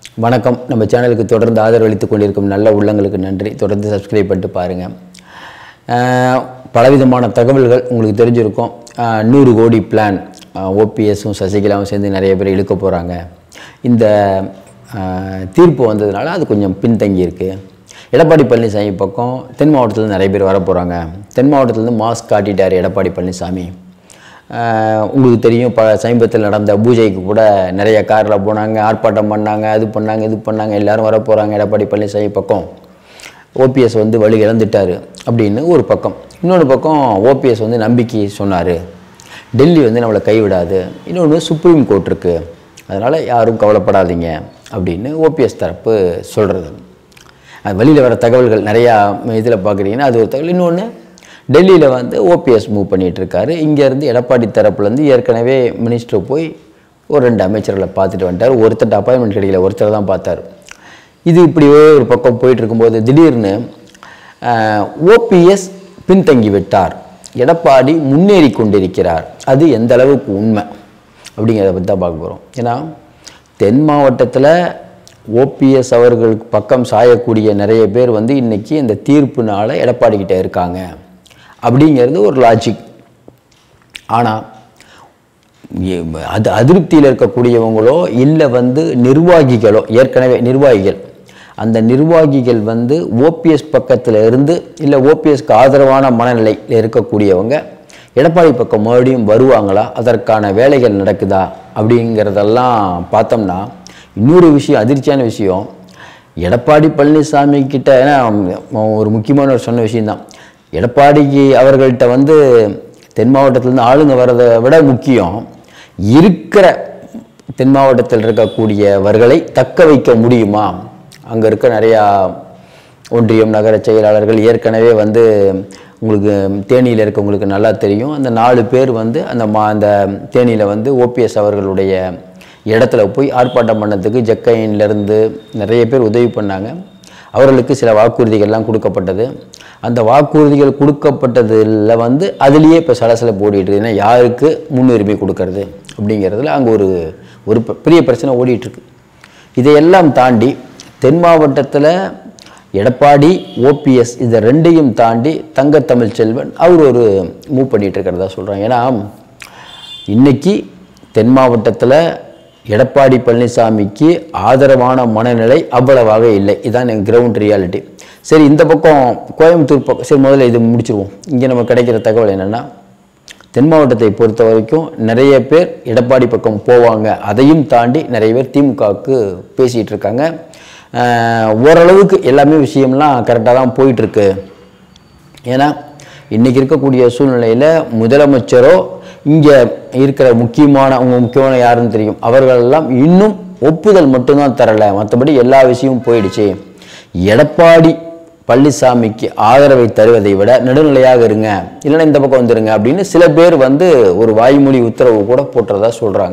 வணக்கம் நம்ம சேனலுக்கு தொடர்ந்து ஆதரவளித்து கொண்டிருக்கும் நல்ல உள்ளங்களுக்கு நன்றி தொடர்ந்து சப்ஸ்கிரைப் பண்ணிட்டு பாருங்கள் பலவிதமான தகவல்கள் உங்களுக்கு தெரிஞ்சிருக்கும் அஹ், நூறு கோடி பிளான் ஓபிஎஸும் சசிகலாவும் சேர்ந்து நிறைய பேர் இழுக்க போகிறாங்க இந்த அஹ், தீர்ப்பு வந்ததுனால அது கொஞ்சம் பின்தங்கி இருக்கு எடப்பாடி பழனிசாமி பக்கம் தென் மாவட்டத்தில் நிறைய பேர் வர போகிறாங்க தென் மாவட்டத்துலேருந்து மாஸ்க் காட்டிட்டார் எடப்பாடி பழனிசாமி ஆஹ் உங்களுக்கு தெரியும் ப சமீபத்தில் நடந்த பூஜைக்கு கூட நிறைய காரில் போனாங்க ஆர்ப்பாட்டம் பண்ணாங்க அது பண்ணாங்க இது பண்ணாங்க எல்லாரும் வர போகிறாங்க எடப்பாடி பழனிசாமி பக்கம் ஓபிஎஸ் வந்து வழி இழந்துட்டார் அப்படின்னு ஒரு பக்கம் இன்னொரு பக்கம் ஓபிஎஸ் வந்து நம்பிக்கை சொன்னார் டெல்லி வந்து நம்மளை கைவிடாது இன்னொன்று சுப்ரீம் கோர்ட் இருக்குது அதனால் யாரும் கவலைப்படாதீங்க அப்படின்னு ஓபிஎஸ் தரப்பு சொல்கிறது வெளியில் வர தகவல்கள் நிறையா இதில் பார்க்குறீங்கன்னா அது ஒரு தகவல் இன்னொன்று டெல்லியில் வந்து ஓபிஎஸ் மூவ் பண்ணிகிட்டு இருக்காரு இங்கேருந்து எடப்பாடி தரப்புலேருந்து ஏற்கனவே மினிஸ்டர் போய் ஒரு ரெண்டு அமைச்சர்களை பார்த்துட்டு வந்துட்டார் ஒருத்தர் அப்பாயின்மெண்ட் கிடைக்கல ஒருத்தர் தான் பார்த்தார் இது இப்படியே ஒரு பக்கம் போயிட்டு இருக்கும்போது திடீர்னு ஓபிஎஸ் பின்தங்கி விட்டார் எடப்பாடி முன்னேறி கொண்டிருக்கிறார் அது எந்த அளவுக்கு உண்மை அப்படிங்கிறத பற்றி தான் பார்க்க போகிறோம் ஏன்னா தென் மாவட்டத்தில் ஓபிஎஸ் அவர்களுக்கு பக்கம் சாயக்கூடிய நிறைய பேர் வந்து இன்னைக்கு இந்த தீர்ப்புனால எடப்பாடி கிட்ட இருக்காங்க அப்படிங்கிறது ஒரு லாஜிக் ஆனால் அது அதிருப்தியில் இருக்கக்கூடியவங்களோ இல்லை வந்து நிர்வாகிகளோ ஏற்கனவே நிர்வாகிகள் அந்த நிர்வாகிகள் வந்து ஓபிஎஸ் பக்கத்தில் இருந்து இல்லை ஓபிஎஸ்க்கு ஆதரவான மனநிலையில் இருக்கக்கூடியவங்க எடப்பாடி பக்கம் மறுபடியும் வருவாங்களா அதற்கான வேலைகள் நடக்குதா அப்படிங்கிறதெல்லாம் பார்த்தோம்னா இன்னொரு விஷயம் அதிர்ச்சியான விஷயம் எடப்பாடி பழனிசாமி கிட்ட ஏன்னா ஒரு முக்கியமான ஒரு சொன்ன விஷயம்தான் எடப்பாடிக்கு அவர்கள்ட்ட வந்து தென் மாவட்டத்திலேருந்து ஆளுங்க வர்றதை விட முக்கியம் இருக்கிற தென் மாவட்டத்தில் இருக்கக்கூடியவர்களை தக்க வைக்க முடியுமா அங்கே இருக்க நிறையா ஒன்றியம் நகர செயலாளர்கள் ஏற்கனவே வந்து உங்களுக்கு தேனியில் இருக்கவங்களுக்கு நல்லா தெரியும் அந்த நாலு பேர் வந்து அந்த மா அந்த தேனியில் வந்து ஓபிஎஸ் அவர்களுடைய இடத்துல போய் ஆர்ப்பாட்டம் பண்ணதுக்கு ஜக்கைன்லேருந்து நிறைய பேர் உதவி பண்ணாங்க அவர்களுக்கு சில வாக்குறுதிகள்லாம் கொடுக்கப்பட்டது அந்த வாக்குறுதிகள் கொடுக்கப்பட்டதில் வந்து அதுலேயே இப்போ சலசலப்பு ஓடிட்டு இருக்கு ஏன்னா யாருக்கு முன்னுரிமை கொடுக்கறது அப்படிங்கிறதுல அங்கே ஒரு ஒரு பெ- பெரிய பிரச்சனை ஓடிட்டு இருக்கு இதையெல்லாம் தாண்டி தென் மாவட்டத்தில் எடப்பாடி ஓபிஎஸ் இதை ரெண்டையும் தாண்டி தங்க தமிழ் செல்வன் அவர் ஒரு மூவ் பண்ணிட்டு இருக்கிறதா சொல்கிறாங்க ஏன்னா இன்னைக்கு தென் மாவட்டத்தில் எடப்பாடி பழனிசாமிக்கு ஆதரவான மனநிலை அவ்வளவாக இல்லை இதான் என் கிரவுண்ட் ரியாலிட்டி சரி இந்த பக்கம் கோயம்புத்தூர் பக்கம் சரி முதல்ல இது முடிச்சிருவோம் இங்கே நம்ம கிடைக்கிற தகவல் என்னென்னா தென் மாவட்டத்தை பொறுத்த வரைக்கும் நிறைய பேர் எடப்பாடி பக்கம் போவாங்க அதையும் தாண்டி நிறைய பேர் திமுகவுக்கு பேசிகிட்டு இருக்காங்க ஆஹ் ஓரளவுக்கு எல்லாமே விஷயம்லாம் கரெக்டாக தான் போயிட்டுருக்கு ஏன்னா இன்றைக்கி இருக்கக்கூடிய சூழ்நிலையில் முதலமைச்சரோ இங்கே இருக்கிற முக்கியமான அவங்க முக்கியமான யாருன்னு தெரியும் அவர்களெல்லாம் இன்னும் ஒப்புதல் மட்டும்தான் தரலை மற்றபடி எல்லா விஷயமும் போயிடுச்சு எடப்பாடி பழனிசாமிக்கு ஆதரவை தருவதை விட நடுநிலையாக இருங்க இல்லைன்னா இந்த பக்கம் வந்துருங்க அப்படின்னு சில பேர் வந்து ஒரு வாய்மொழி உத்தரவு கூட போட்டுறதா சொல்கிறாங்க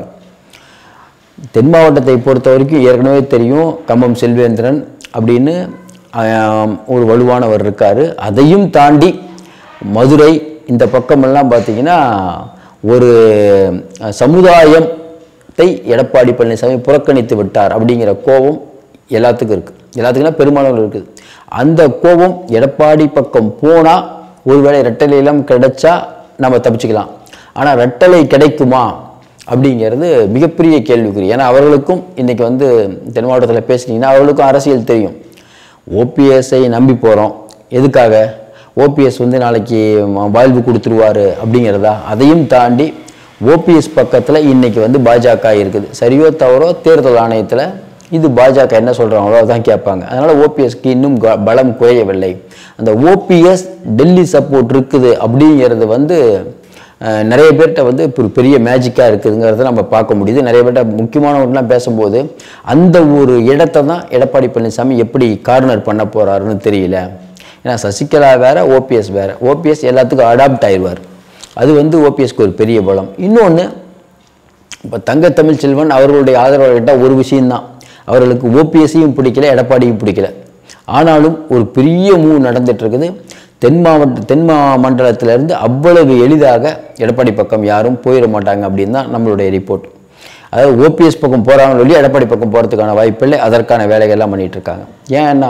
தென் மாவட்டத்தை பொறுத்த வரைக்கும் ஏற்கனவே தெரியும் கம்பம் செல்வேந்திரன் அப்படின்னு ஆம், ஒரு வலுவானவர் இருக்கார் அதையும் தாண்டி மதுரை இந்த பக்கமெல்லாம் பார்த்தீங்கன்னா ஒரு அஹ், சமுதாயத்தை எடப்பாடி பழனிசாமி புறக்கணித்து விட்டார் அப்படிங்கிற கோபம் எல்லாத்துக்கும் இருக்குது எல்லாத்துக்குன்னா பெரும்பாலும் இருக்குது அந்த கோபம் எடப்பாடி பக்கம் போனால் ஒருவேளை ரெட்டலையெல்லாம் கிடைச்சா நம்ம தப்பிச்சுக்கலாம் ஆனால் ரெட்டலை கிடைக்குமா அப்படிங்கிறது மிகப்பெரிய கேள்விக்குறி ஏன்னா அவர்களுக்கும் இன்றைக்கி வந்து தென் மாவட்டத்தில் பேசுனீங்கன்னா அவர்களுக்கும் அரசியல் தெரியும் ஓபிஎஸ்ஐ நம்பி போகிறோம் எதுக்காக ஓபிஎஸ் வந்து நாளைக்கு ம- வாழ்வு கொடுத்துருவாரு அப்படிங்கிறதா அதையும் தாண்டி ஓபிஎஸ் பக்கத்தில் இன்னைக்கு வந்து பாஜக இருக்குது சரியோ தவறோ தேர்தல் ஆணையத்தில் இது பாஜக என்ன சொல்கிறாங்களோ அதான் கேட்பாங்க அதனால் ஓபிஎஸ்க்கு இன்னும் க- பலம் குறையவில்லை அந்த ஓபிஎஸ் டெல்லி சப்போர்ட் இருக்குது அப்படிங்கிறது வந்து அஹ், நிறைய பேர்கிட்ட வந்து ஒரு பெரிய மேஜிக்காக இருக்குதுங்கிறத நம்ம பார்க்க முடியுது நிறைய பேர்கிட்ட முக்கியமானவங்களாம் பேசும்போது அந்த ஒரு இடத்த தான் எடப்பாடி பழனிசாமி எப்படி கார்னர் பண்ண போகிறாருன்னு தெரியல ஏன்னா சசிகலா வேற ஓபிஎஸ் வேற ஓபிஎஸ் எல்லாத்துக்கும் அடாப்ட் ஆயிடுவார் அது வந்து ஓபிஎஸ்க்கு ஒரு பெரிய பலம் இன்னொன்று இப்போ தங்க தமிழ் செல்வன் அவர்களுடைய ஆதரவாளர்கிட்ட ஒரு விஷயம்தான் அவர்களுக்கு ஓபிஎஸ்ஸையும் பிடிக்கல எடப்பாடியும் பிடிக்கல ஆனாலும் ஒரு பெரிய மூவ் நடந்துட்டு இருக்குது தென் மாவட்ட தென் மா மண்டலத்திலிருந்து அவ்வளவு எளிதாக எடப்பாடி பக்கம் யாரும் போயிட மாட்டாங்க அப்படின்னு தான் நம்மளுடைய ரிப்போர்ட் அதாவது ஓபிஎஸ் பக்கம் போகிறாங்க சொல்லி எடப்பாடி பக்கம் போகிறதுக்கான வாய்ப்பில்லை அதற்கான வேலைகள்லாம் பண்ணிட்டு இருக்காங்க ஏன்னா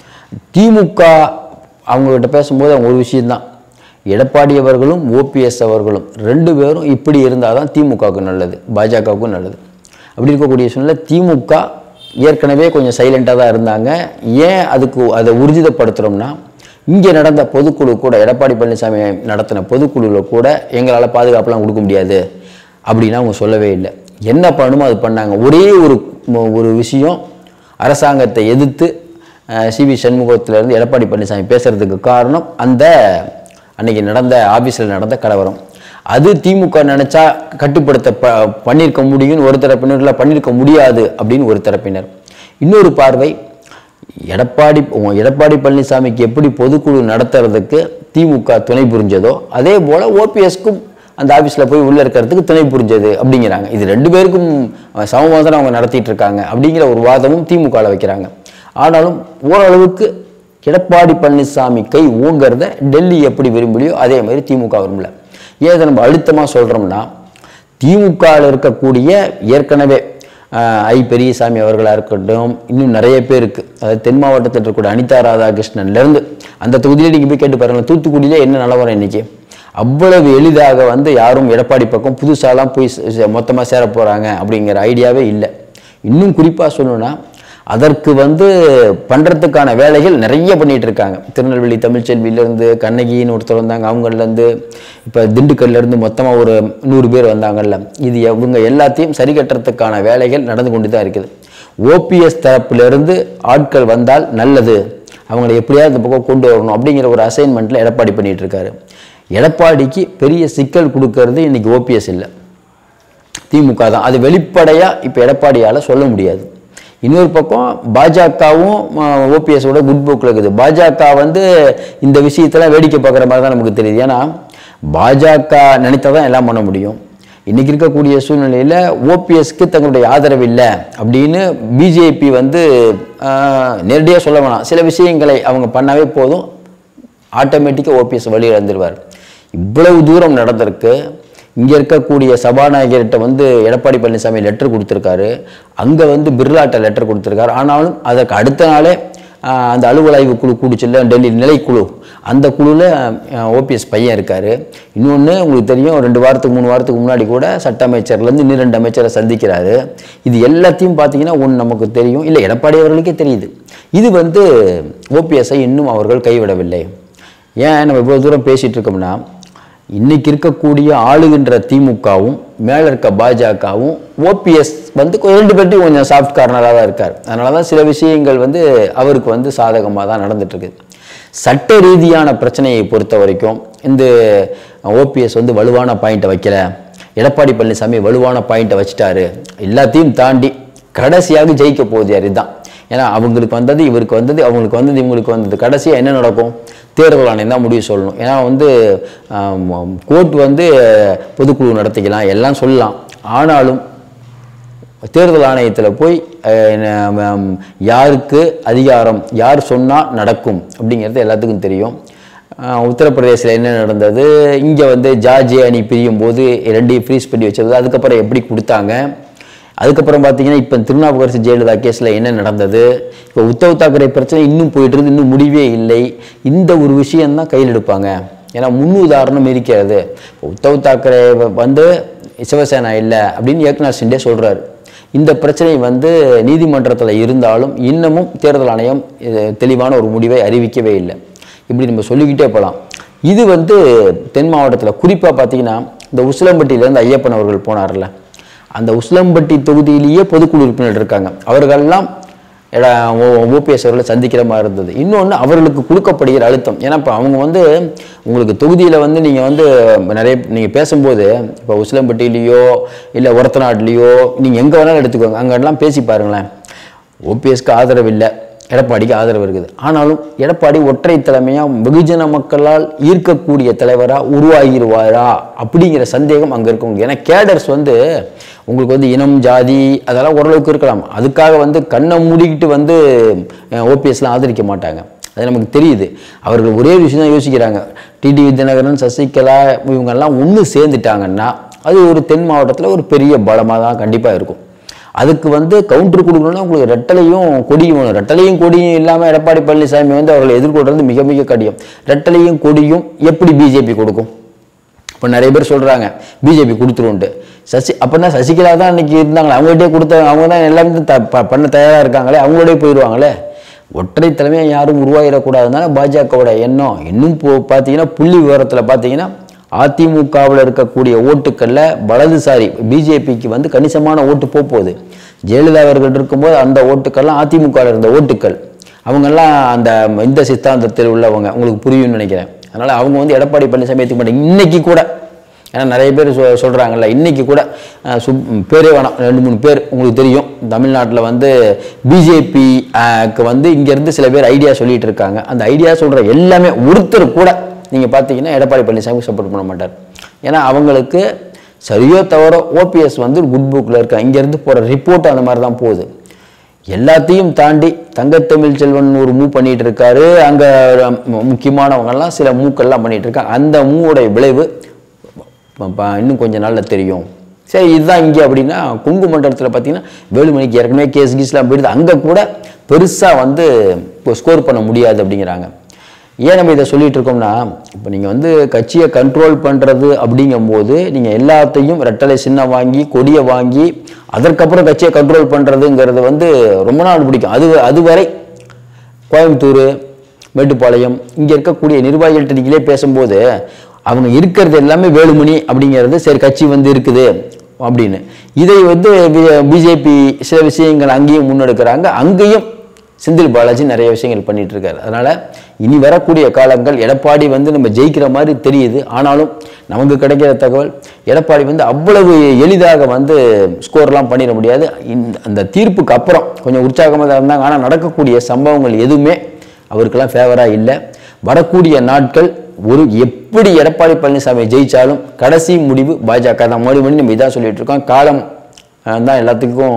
திமுக அவங்ககிட்ட பேசும்போது அவங்க ஒரு விஷயம்தான் எடப்பாடி அவர்களும் ஓபிஎஸ் அவர்களும் ரெண்டு பேரும் இப்படி இருந்தால் தான் திமுகவுக்கு நல்லது பாஜகவுக்கும் நல்லது அப்படி இருக்கக்கூடிய சூழ்நிலை திமுக ஏற்கனவே கொஞ்சம் சைலண்ட்டாக தான் இருந்தாங்க ஏன் அதுக்கு அதை ஊர்ஜிதப்படுத்துகிறோம்னா இங்கே நடந்த பொதுக்குழு கூட எடப்பாடி பழனிசாமி நடத்தின பொதுக்குழுவில் கூட எங்களால் பாதுகாப்புலாம் கொடுக்க முடியாது அப்படின்னா அவங்க சொல்லவே இல்லை என்ன பண்ணணுமோ அது பண்ணாங்க ஒரே ஒரு ஒரு விஷயம் அரசாங்கத்தை எதிர்த்து சிவி சண்முகத்திலேருந்து எடப்பாடி பழனிசாமி பேசுறதுக்கு காரணம் அந்த அன்னைக்கு நடந்த ஆபீஸில் நடந்த கலவரம் அது திமுக நினைச்சா கட்டுப்படுத்த ப பண்ணியிருக்க முடியும்னு ஒரு தரப்பினர் பண்ணியிருக்க முடியாது அப்படின்னு ஒரு தரப்பினர் இன்னொரு பார்வை எடப்பாடி உங்க எடப்பாடி பழனிசாமிக்கு எப்படி பொதுக்குழு நடத்துறதுக்கு திமுக துணை புரிஞ்சதோ அதே போல் ஓபிஎஸ்க்கும் அந்த ஆஃபீஸில் போய் உள்ளே இருக்கிறதுக்கு துணை புரிஞ்சது அப்படிங்கிறாங்க இது ரெண்டு பேருக்கும் சமமாக தான் அவங்க நடத்திட்டு இருக்காங்க அப்படிங்கிற ஒரு வாதமும் திமுகவில் வைக்கிறாங்க ஆனாலும் ஓரளவுக்கு எடப்பாடி பழனிசாமி கை ஊங்கிறத டெல்லி எப்படி விரும்பலையோ அதே மாதிரி திமுக விரும்பல ஏன் இதை நம்ம அழுத்தமாக சொல்கிறோம்னா திமுகவில் இருக்கக்கூடிய ஏற்கனவே ஆஹ், ஐ பெரியசாமி அவர்களாக இருக்கட்டும் இன்னும் நிறைய பேருக்கு அதாவது தென் மாவட்டத்தில் இருக்கக்கூடிய அனிதா ராதாகிருஷ்ணன்லேருந்து அந்த தொகுதியிலே நீங்கள் போய் கேட்டு பாருங்கள் தூத்துக்குடியிலே என்ன நிலவரம் இன்னைக்கு அவ்வளவு எளிதாக வந்து யாரும் எடப்பாடி பக்கம் புதுசாலாம் போய் மொத்தமாக சேர போகிறாங்க அப்படிங்கிற ஐடியாவே இல்லை இன்னும் குறிப்பாக சொல்லணும்னா அதற்கு வந்து பண்ணுறதுக்கான வேலைகள் நிறைய பண்ணிட்டு இருக்காங்க திருநெல்வேலி தமிழ்ச்செல்வியிலேருந்து கண்ணகின்னு ஒருத்தர் வந்தாங்க அவங்கள்லேருந்து இப்போ திண்டுக்கல்லேருந்து மொத்தமாக ஒரு நூறு பேர் வந்தாங்கல்ல இது இவங்க எல்லாத்தையும் சரி கட்டுறதுக்கான வேலைகள் நடந்து கொண்டு தான் இருக்குது ஓபிஎஸ் தரப்பிலிருந்து ஆட்கள் வந்தால் நல்லது அவங்களை எப்படியாவது இந்த பக்கம் கொண்டு வரணும் அப்படிங்கிற ஒரு அசைன்மெண்ட்டில் எடப்பாடி பண்ணிட்டு இருக்காரு எடப்பாடிக்கு பெரிய சிக்கல் கொடுக்கறது இன்னைக்கு ஓபிஎஸ் இல்லை திமுக தான் அது வெளிப்படையாக இப்போ எடப்பாடியால் சொல்ல முடியாது இன்னொரு பக்கம் பாஜகவும் ஓபிஎஸோட குட் புக்கில் இருக்குது பாஜக வந்து இந்த விஷயத்தெல்லாம் வேடிக்கை பார்க்குற மாதிரி தான் நமக்கு தெரியுது ஏன்னா பாஜக நினைத்தா தான் எல்லாம் பண்ண முடியும் இன்னைக்கு இருக்கக்கூடிய சூழ்நிலையில் ஓபிஎஸ்க்கு தங்களுடைய ஆதரவு இல்லை அப்படின்னு பிஜேபி வந்து நேரடியாக சொல்ல வேணாம் சில விஷயங்களை அவங்க பண்ணாவே போதும் ஆட்டோமேட்டிக்காக ஓபிஎஸ் வழி இழந்துருவார் இவ்வளவு தூரம் நடந்திருக்கு இங்கே இருக்கக்கூடிய சபாநாயகர்கிட்ட வந்து எடப்பாடி பழனிசாமி லெட்டர் கொடுத்துருக்காரு அங்கே வந்து பிர்லாட்ட லெட்டர் கொடுத்துருக்காரு ஆனாலும் அதற்கு அடுத்த நாளே ஆஹ், அந்த அலுவலாய்வு குழு கூடிச்சுல்ல டெல்லி நிலைக்குழு அந்த குழுவில் ஓபிஎஸ் பையன் இருக்கார் இன்னொன்று உங்களுக்கு தெரியும் ரெண்டு வாரத்துக்கு மூணு வாரத்துக்கு முன்னாடி கூட சட்ட அமைச்சர்லேருந்து இன்னும் ரெண்டு அமைச்சரை சந்திக்கிறாரு இது எல்லாத்தையும் பார்த்தீங்கன்னா ஒன்று நமக்கு தெரியும் இல்லை எடப்பாடி அவர்களுக்கே தெரியுது இது வந்து ஓபிஎஸ்ஐ இன்னும் அவர்கள் கைவிடவில்லை ஏன் நம்ம இவ்வளோ தூரம் பேசிகிட்டு இருக்கோம்னா இன்னைக்கு இருக்கக்கூடிய ஆளுகின்ற திமுகவும் மேலே இருக்க பாஜகவும் ஓபிஎஸ் வந்து கொ- ரெண்டு பேர்ட்டையும் கொஞ்சம் சாஃப்ட் கார்னராக தான் இருக்கார் அதனால தான் சில விஷயங்கள் வந்து அவருக்கு வந்து சாதகமாக தான் நடந்துட்டு இருக்குது சட்ட ரீதியான பிரச்சனையை பொறுத்த வரைக்கும் இந்த ஓபிஎஸ் வந்து வலுவான பாயிண்ட்டை வைக்கல எடப்பாடி பழனிசாமி வலுவான பாயிண்ட்டை வச்சுட்டாரு எல்லாத்தையும் தாண்டி கடைசியாக ஜெயிக்க போகுது யார் இதுதான் ஏன்னா அவங்களுக்கு வந்தது இவருக்கு வந்தது அவங்களுக்கு வந்தது இவங்களுக்கு வந்தது கடைசியாக என்ன நடக்கும் தேர்தல் ஆணையம் தான் முடிவு சொல்லணும் ஏன்னா வந்து கோர்ட் வந்து பொதுக்குழு நடத்திக்கலாம் எல்லாம் சொல்லலாம் ஆனாலும் தேர்தல் ஆணையத்தில் போய் அஹ், ந- ம், யாருக்கு அதிகாரம் யார் சொன்னால் நடக்கும் அப்படிங்கிறது எல்லாத்துக்கும் தெரியும் அஹ், உத்தரப்பிரதேசில் என்ன நடந்தது இங்கே வந்து ஜார்ஜியா அணி பிரியும் போது ரெண்டையும் ஃப்ரீஸ் பண்ணி வச்சது அதுக்கப்புறம் எப்படி கொடுத்தாங்க அதுக்கப்புறம் பார்த்தீங்கன்னா இப்போ திருநாவுக்கரசு ஜெயலலிதா கேஸில் என்ன நடந்தது இப்போ உத்தவ் தாக்கரே பிரச்சனை இன்னும் போயிட்டு இருக்கு இன்னும் முடிவே இல்லை இந்த ஒரு விஷயம்தான் கையில் எடுப்பாங்க ஏன்னா முன் உதாரணம் இருக்கிறது இப்போ உத்தவ் தாக்கரே வந்து சிவசேனா இல்லை அப்படின்னு ஏக்நாத் ஷிண்டே சொல்கிறாரு இந்த பிரச்சனை வந்து நீதிமன்றத்தில் இருந்தாலும் இன்னமும் தேர்தல் ஆணையம் இது தெளிவான ஒரு முடிவை அறிவிக்கவே இல்லை இப்படி நம்ம சொல்லிக்கிட்டே போகலாம் இது வந்து தென் மாவட்டத்தில் குறிப்பாக பார்த்தீங்கன்னா இந்த உசிலம்பட்டியிலேருந்து ஐயப்பன் அவர்கள் போனார்ல அந்த உசிலம்பட்டி தொகுதியிலேயே பொதுக்குழு உறுப்பினர் இருக்காங்க அவர்கள்லாம் ஓபிஎஸ் அவர்களை சந்திக்கிற மாதிரி இருந்தது இன்னொன்று அவர்களுக்கு கொடுக்கப்படுகிற அழுத்தம் ஏன்னா இப்போ அவங்க வந்து உங்களுக்கு தொகுதியில் வந்து நீங்கள் வந்து நிறைய நீங்கள் பேசும்போது இப்போ உசிலம்பட்டியிலையோ இல்லை ஒரத்தநாட்லேயோ நீங்கள் எங்கே வேணாலும் எடுத்துக்கோங்க அங்கெல்லாம் பேசி பாருங்களேன் ஓபிஎஸ்க்கு ஆதரவு இல்லை எடப்பாடிக்கு ஆதரவு இருக்குது ஆனாலும் எடப்பாடி ஒற்றை தலைமையாக வெகுஜன மக்களால் ஈர்க்கக்கூடிய தலைவராக உருவாகிடுவாரா அப்படிங்கிற சந்தேகம் அங்கே இருக்கவங்க ஏன்னா கேடர்ஸ் வந்து உங்களுக்கு வந்து இனம் ஜாதி அதெல்லாம் ஓரளவுக்கு இருக்கலாம் அதுக்காக வந்து கண்ணை மூடிக்கிட்டு வந்து ஓபிஎஸ்லாம் ஆதரிக்க மாட்டாங்க அது நமக்கு தெரியுது அவர்கள் ஒரே விஷயம் தான் யோசிக்கிறாங்க டிடி தினகரன் சசிகலா இவங்கெல்லாம் ஒன்று சேர்ந்துட்டாங்கன்னா அது ஒரு தென் மாவட்டத்தில் ஒரு பெரிய பலமாக தான் கண்டிப்பாக இருக்கும் அதுக்கு வந்து கவுண்டர் கொடுக்கணும்னா உங்களுக்கு ரெட்டலையும் கொடியும் வேணும் ரெட்டலையும் கொடியும் இல்லாமல் எடப்பாடி பழனிசாமி வந்து அவர்களை எதிர்கொள்றது மிக மிக கடினம் ரெட்டலையும் கொடியும் எப்படி பிஜேபி கொடுக்கும் இப்போ நிறைய பேர் சொல்கிறாங்க பிஜேபி கொடுத்துருன்ட்டு சசி அப்படின்னா சசிகலா தான் இன்னைக்கு இருந்தாங்களே அவங்ககிட்டே கொடுத்த அவங்க தான் எல்லாமே த ப- பண்ண தயாராக இருக்காங்களே அவங்களோடய போயிடுவாங்களே ஒற்றை தலைமையாக யாரும் உருவாகிடக்கூடாதுனால பாஜகவோட எண்ணம் இன்னும் போ பார்த்தீங்கன்னா புள்ளி விவரத்தில் பார்த்தீங்கன்னா அதிமுகவில் இருக்கக்கூடிய ஓட்டுக்களில் வலதுசாரி பிஜேபிக்கு வந்து கணிசமான ஓட்டு போக போகுது ஜெயலலிதா அவர்கள் இருக்கும்போது அந்த ஓட்டுக்கள்லாம் அதிமுகவில் இருந்த ஓட்டுக்கள் அவங்கெல்லாம் அந்த இந்த சித்தாந்தத்தில் உள்ளவங்க உங்களுக்கு புரியும்னு நினைக்கிறேன் அதனால் அவங்க வந்து எடப்பாடி பழனிசாமி ஏற்றுக்க மாட்டாங்க இன்னைக்கு கூட ஏன்னா நிறைய பேர் சொ சொல்கிறாங்கல்ல இன்னைக்கு கூட அஹ், சுப் பேரே வேணாம் ரெண்டு மூணு பேர் உங்களுக்கு தெரியும் தமிழ்நாட்டில் வந்து பிஜேபிக்கு வந்து இங்கேருந்து சில பேர் ஐடியா சொல்லிட்டு இருக்காங்க அந்த ஐடியா சொல்கிற எல்லாமே ஒருத்தர் கூட நீங்கள் பார்த்தீங்கன்னா எடப்பாடி பழனிசாமி சப்போர்ட் பண்ண மாட்டார் ஏன்னா அவங்களுக்கு சரியோ தவறோ ஓபிஎஸ் வந்து குட் புக்கில் இருக்கா இங்கேருந்து போகிற ரிப்போர்ட் அந்த மாதிரி தான் போகுது எல்லாத்தையும் தாண்டி தங்கத்தமிழ் செல்வன் ஒரு மூவ் பண்ணிட்டு இருக்காரு அங்கே முக்கியமானவங்கெல்லாம் சில மூக்கெல்லாம் பண்ணிட்டு இருக்காங்க அந்த மூவோடைய விளைவு ப- ப- இன்னும் கொஞ்ச நாள்ல தெரியும் சரி இதுதான் இங்கே அப்படின்னா கொங்கு மண்டலத்தில் பார்த்தீங்கன்னா வேலுமணிக்கு ஏற்கனவே கேஸ் கீஸ்லாம் போயிடுது அங்கே கூட பெருசாக வந்து இப்போ ஸ்கோர் பண்ண முடியாது அப்படிங்கிறாங்க ஏன் நம்ம இதை சொல்லிட்டு இருக்கோம்னா இப்போ நீங்கள் வந்து கட்சியை கண்ட்ரோல் பண்ணுறது அப்படிங்கும்போது நீங்கள் எல்லாத்தையும் ரெட்டலை சின்னம் வாங்கி கொடியை வாங்கி அதற்கப்புறம் கட்சியை கண்ட்ரோல் பண்ணுறதுங்கிறது வந்து ரொம்ப நாள் பிடிக்கும் அது அதுவரை கோயம்புத்தூர் மேட்டுப்பாளையம் இங்கே இருக்கக்கூடிய நிர்வாகிகள்கிட்ட நீங்களே பேசும்போது அவங்க இருக்கிறது எல்லாமே வேலுமணி அப்படிங்கிறது சரி கட்சி வந்து இருக்குது அப்படின்னு இதை வந்து பிஜேபி சில விஷயங்கள் அங்கேயும் முன்னெடுக்கிறாங்க அங்கேயும் செந்தில் பாலாஜி நிறைய விஷயங்கள் பண்ணிட்டு இருக்காரு அதனால இனி வரக்கூடிய காலங்கள் எடப்பாடி வந்து நம்ம ஜெயிக்கிற மாதிரி தெரியுது ஆனாலும் நமக்கு கிடைக்கிற தகவல் எடப்பாடி வந்து அவ்வளவு எளிதாக வந்து ஸ்கோர்லாம் பண்ணிட முடியாது இந்த அந்த தீர்ப்புக்கு அப்புறம் கொஞ்சம் உற்சாகமாக தான் இருந்தாங்க ஆனால் நடக்கக்கூடிய சம்பவங்கள் எதுவுமே அவருக்கெல்லாம் ஃபேவராக இல்லை வரக்கூடிய நாட்கள் ஒரு எப்படி எடப்பாடி பழனிசாமி ஜெயிச்சாலும் கடைசி முடிவு பாஜக தான் மறுபடியும் நம்ம இதான் சொல்லிட்டு இருக்கோம் காலம் அஹ், தான் எல்லாத்துக்கும்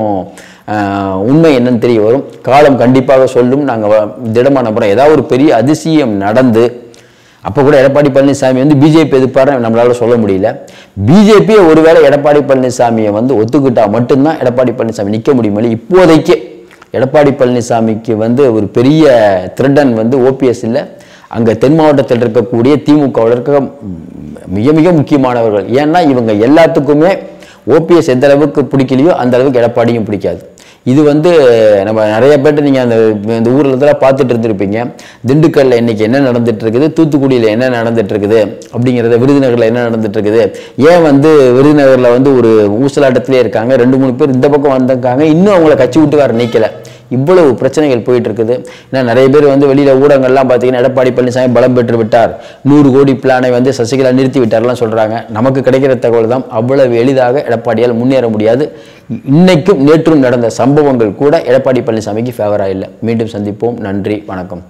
அஹ், உண்மை என்னன்னு தெரிய வரும் காலம் கண்டிப்பாக சொல்லும் நாங்கள் திடமான நம்புறோம் ஏதாவது ஒரு பெரிய அதிசயம் நடந்து அப்போ கூட எடப்பாடி பழனிசாமி வந்து பிஜேபி எதிர்ப்பாரு நம்மளால சொல்ல முடியல பிஜேபியை ஒருவேளை எடப்பாடி பழனிசாமியை வந்து ஒத்துக்கிட்டா மட்டும்தான் எடப்பாடி பழனிசாமி நிற்க முடியுமில்ல இப்போதைக்கு எடப்பாடி பழனிசாமிக்கு வந்து ஒரு பெரிய திருடன் வந்து ஓபிஎஸ் இல்லை அங்கே தென் மாவட்டத்தில் இருக்கக்கூடிய திமுகவில் இருக்க ம், மிக மிக முக்கியமானவர்கள் ஏன்னா இவங்க எல்லாத்துக்குமே ஓபிஎஸ் எந்த அளவுக்கு பிடிக்கலையோ அந்த அளவுக்கு எடப்பாடியும் பிடிக்காது இது வந்து நம்ம நிறைய பேர்ட்ட நீங்கள் அந்த இந்த ஊரில் தான் பார்த்துட்டு இருந்திருப்பீங்க திண்டுக்கல்ல இன்னைக்கு என்ன நடந்துட்டு இருக்குது தூத்துக்குடியில் என்ன நடந்துட்டு இருக்குது அப்படிங்கிறத விருதுநகரில் என்ன நடந்துட்டு இருக்குது ஏன் வந்து விருதுநகரில் வந்து ஒரு ஊசலாட்டத்திலே இருக்காங்க ரெண்டு மூணு பேர் இந்த பக்கம் வந்திருக்காங்க இன்னும் அவங்கள கட்சி விட்டுக்கார நீக்கலை இவ்வளவு பிரச்சனைகள் போயிட்டு இருக்குது ஏன்னா நிறைய பேர் வந்து வெளியில ஊடகங்கள்லாம் பார்த்தீங்கன்னா எடப்பாடி பழனிசாமி பலம் பெற்று விட்டார் நூறு கோடி பிளானை வந்து சசிகலா நிறுத்தி விட்டார்லாம் சொல்றாங்க நமக்கு கிடைக்கிற தகவல் தான் அவ்வளவு எளிதாக எடப்பாடியால் முன்னேற முடியாது இன்னைக்கும் நேற்றும் நடந்த சம்பவங்கள் கூட எடப்பாடி பழனிசாமிக்கு ஃபேவரா இல்லை மீண்டும் சந்திப்போம் நன்றி வணக்கம்